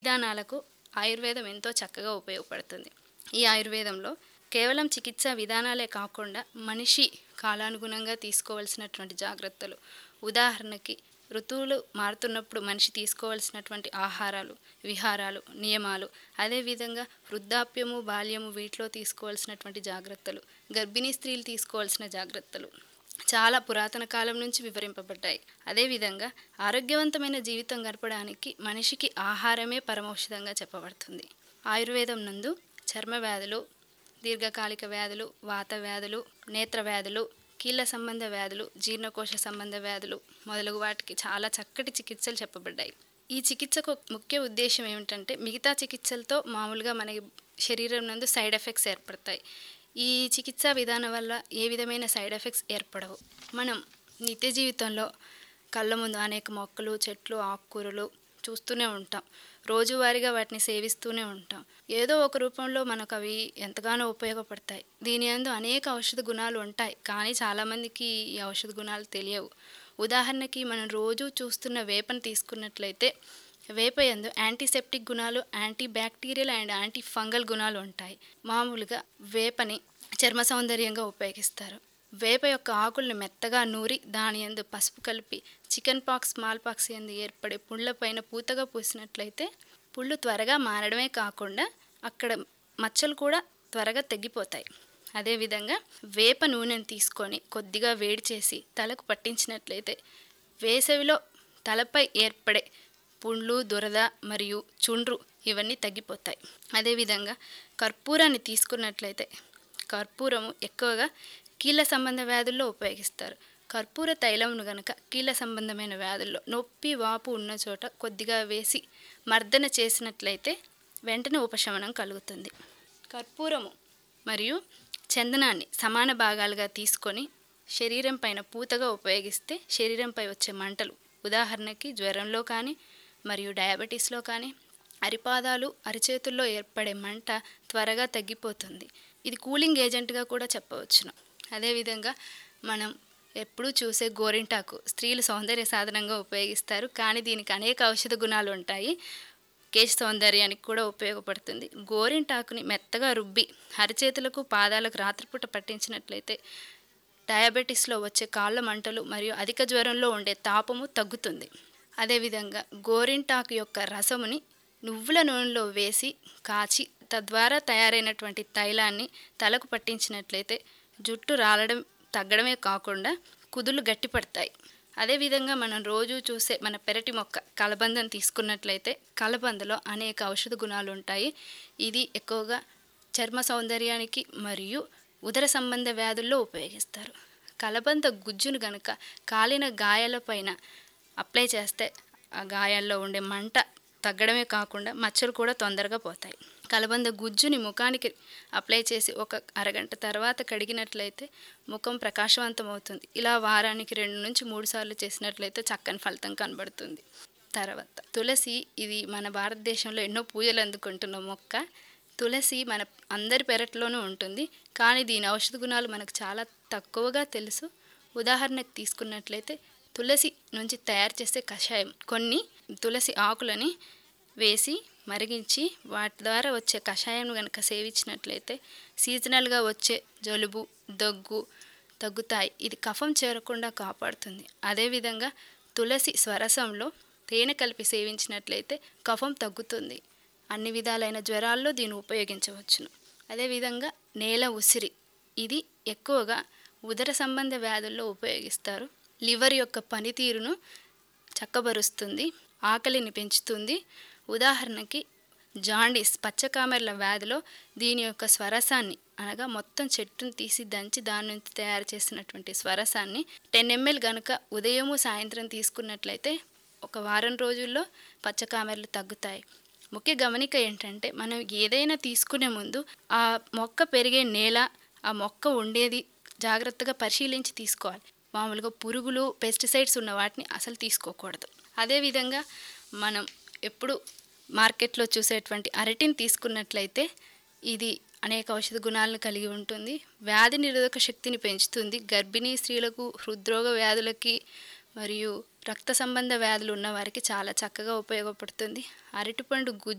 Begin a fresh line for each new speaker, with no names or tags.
విధానాలకు ఆయుర్వేదం ఎంతో చక్కగా ఉపయోగపడుతుంది ఈ ఆయుర్వేదంలో కేవలం చికిత్సా విధానాలే కాకుండా మనిషి కాలానుగుణంగా తీసుకోవాల్సినటువంటి జాగ్రత్తలు ఉదాహరణకి ఋతువులు మారుతున్నప్పుడు మనిషి తీసుకోవాల్సినటువంటి ఆహారాలు విహారాలు నియమాలు అదేవిధంగా వృద్ధాప్యము బాల్యము వీటిలో తీసుకోవాల్సినటువంటి జాగ్రత్తలు గర్భిణీ స్త్రీలు తీసుకోవాల్సిన జాగ్రత్తలు చాలా పురాతన కాలం నుంచి వివరింపబడ్డాయి అదేవిధంగా ఆరోగ్యవంతమైన జీవితం గడపడానికి మనిషికి ఆహారమే పరమౌషధంగా చెప్పబడుతుంది ఆయుర్వేదం నందు చర్మ వ్యాధులు దీర్ఘకాలిక వ్యాధులు వాత వ్యాధులు నేత్ర వ్యాధులు కీళ్ళ సంబంధ వ్యాధులు జీర్ణకోశ సంబంధ వ్యాధులు మొదలగు వాటికి చాలా చక్కటి చికిత్సలు చెప్పబడ్డాయి ఈ చికిత్సకు ముఖ్య ఉద్దేశం ఏమిటంటే మిగతా చికిత్సలతో మామూలుగా మన శరీరం నందు సైడ్ ఎఫెక్ట్స్ ఏర్పడతాయి ఈ చికిత్సా విధానం వల్ల ఏ విధమైన సైడ్ ఎఫెక్ట్స్ ఏర్పడవు మనం నిత్య జీవితంలో కళ్ళ ముందు అనేక మొక్కలు చెట్లు ఆకుకూరలు చూస్తూనే ఉంటాం రోజువారీగా వాటిని సేవిస్తూనే ఉంటాం ఏదో ఒక రూపంలో మనకు అవి ఎంతగానో ఉపయోగపడతాయి దీని అందు అనేక ఔషధ గుణాలు ఉంటాయి కానీ చాలామందికి ఈ ఔషధ గుణాలు తెలియవు ఉదాహరణకి మనం రోజు చూస్తున్న వేపను తీసుకున్నట్లయితే వేప యందు యాంటీసెప్టిక్ గుణాలు anti bacterial and anti fungal గుణాలు ఉంటాయి మామూలుగా వేపని చర్మ సౌందర్యంగా ఉపయోగిస్తారు వేప యొక్క ఆకుల్ని మెత్తగా నూరి దాని యందు పసుపు కలిపి చికెన్ పాక్స్ స్మాల్ పాక్స్ యందు ఏర్పడే పుళ్ళపైన పూతగా పూసినట్లయితే పుళ్ళు త్వరగా మారడమే కాకుండా అక్కడ మచ్చలు కూడా త్వరగా తగ్గిపోతాయి అదేవిధంగా వేప నూనెను తీసుకొని కొద్దిగా వేడి చేసి తలకు పట్టించినట్లయితే వేసవిలో తలపై ఏర్పడే పుండ్లు దురద మరియు చుండ్రు ఇవన్నీ తగ్గిపోతాయి అదేవిధంగా కర్పూరాన్ని తీసుకున్నట్లయితే కర్పూరము ఎక్కువగా కీళ్ళ సంబంధ వ్యాధుల్లో ఉపయోగిస్తారు కర్పూర తైలంను గనక కీళ్ళ సంబంధమైన వ్యాధుల్లో నొప్పి వాపు ఉన్న చోట కొద్దిగా వేసి మర్దన చేసినట్లయితే వెంటనే ఉపశమనం కలుగుతుంది కర్పూరము మరియు చందనాన్ని సమాన భాగాలుగా తీసుకొని శరీరం పైన పూతగా ఉపయోగిస్తే శరీరంపై వచ్చే మంటలు ఉదాహరణకి జ్వరంలో కానీ మరియు డయాబెటీస్లో కానీ అరిపాదాలు అరిచేతుల్లో ఏర్పడే మంట త్వరగా తగ్గిపోతుంది ఇది కూలింగ్ ఏజెంట్గా కూడా చెప్పవచ్చును అదేవిధంగా మనం ఎప్పుడూ చూసే గోరింటాకు స్త్రీలు సౌందర్య సాధనంగా ఉపయోగిస్తారు కానీ దీనికి అనేక ఔషధ గుణాలు ఉంటాయి కేశ సౌందర్యానికి కూడా ఉపయోగపడుతుంది గోరింటాకుని మెత్తగా రుబ్బి అరిచేతులకు పాదాలకు రాత్రిపూట పట్టించినట్లయితే డయాబెటీస్లో వచ్చే కాళ్ళ మంటలు మరియు అధిక జ్వరంలో ఉండే తాపము తగ్గుతుంది అదేవిధంగా గోరింటాకు యొక్క రసముని నువ్వుల నూనెలో వేసి కాచి తద్వారా తయారైనటువంటి తైలాన్ని తలకు పట్టించినట్లయితే జుట్టు రాలడం తగ్గడమే కాకుండా కుదులు గట్టిపడతాయి అదేవిధంగా మనం రోజు చూసే మన పెరటి మొక్క కలబందం తీసుకున్నట్లయితే కలబందలో అనేక ఔషధ గుణాలు ఉంటాయి ఇది ఎక్కువగా చర్మ సౌందర్యానికి మరియు ఉదర సంబంధ వ్యాధుల్లో ఉపయోగిస్తారు కలబంద గుజ్జును గనుక కాలిన గాయాలపైన అప్లై చేస్తే ఆ గాయాల్లో ఉండే మంట తగ్గడమే కాకుండా మచ్చలు కూడా తొందరగా పోతాయి కలబంద గుజ్జుని ముఖానికి అప్లై చేసి ఒక అరగంట తర్వాత కడిగినట్లయితే ముఖం ప్రకాశవంతం అవుతుంది ఇలా వారానికి రెండు నుంచి మూడు సార్లు చేసినట్లయితే చక్కని ఫలితం కనబడుతుంది తర్వాత తులసి ఇది మన భారతదేశంలో ఎన్నో పూజలు అందుకుంటున్న మొక్క తులసి మన అందరి పెరట్లోనూ ఉంటుంది కానీ దీని ఔషధ గుణాలు మనకు చాలా తక్కువగా తెలుసు ఉదాహరణకు తీసుకున్నట్లయితే తులసి నుంచి తయారు చేసే కషాయం కొన్ని తులసి ఆకులని వేసి మరిగించి వాటి ద్వారా వచ్చే కషాయం కనుక సేవించినట్లయితే సీజనల్గా వచ్చే జలుబు దగ్గు తగ్గుతాయి ఇది కఫం చేరకుండా కాపాడుతుంది అదేవిధంగా తులసి స్వరసంలో తేనె కలిపి సేవించినట్లయితే కఫం తగ్గుతుంది అన్ని విధాలైన జ్వరాల్లో దీన్ని ఉపయోగించవచ్చును అదేవిధంగా నేల ఉసిరి ఇది ఎక్కువగా ఉదర సంబంధ వ్యాధుల్లో ఉపయోగిస్తారు లివర్ యొక్క పనితీరును చక్కబరుస్తుంది ఆకలిని పెంచుతుంది ఉదాహరణకి జాండీస్ పచ్చకామెర్ల వ్యాధిలో దీని యొక్క స్వరసాన్ని అనగా మొత్తం చెట్టును తీసి దంచి దాని నుంచి తయారు చేసినటువంటి స్వరసాన్ని టెన్ ఎంఎల్ గనుక ఉదయము సాయంత్రం తీసుకున్నట్లయితే ఒక వారం రోజుల్లో పచ్చకామెర్లు తగ్గుతాయి ముఖ్య గమనిక ఏంటంటే మనం ఏదైనా తీసుకునే ముందు ఆ మొక్క పెరిగే నేల ఆ మొక్క ఉండేది జాగ్రత్తగా పరిశీలించి తీసుకోవాలి మామూలుగా పురుగులు పెస్టిసైడ్స్ ఉన్న వాటిని అసలు తీసుకోకూడదు అదేవిధంగా మనం ఎప్పుడు మార్కెట్లో చూసేటువంటి అరటిని తీసుకున్నట్లయితే ఇది అనేక ఔషధ గుణాలను కలిగి ఉంటుంది వ్యాధి నిరోధక శక్తిని పెంచుతుంది గర్భిణీ స్త్రీలకు హృద్రోగ వ్యాధులకి మరియు రక్త సంబంధ వ్యాధులు ఉన్న వారికి చాలా చక్కగా ఉపయోగపడుతుంది అరటిపండు గుజ్జు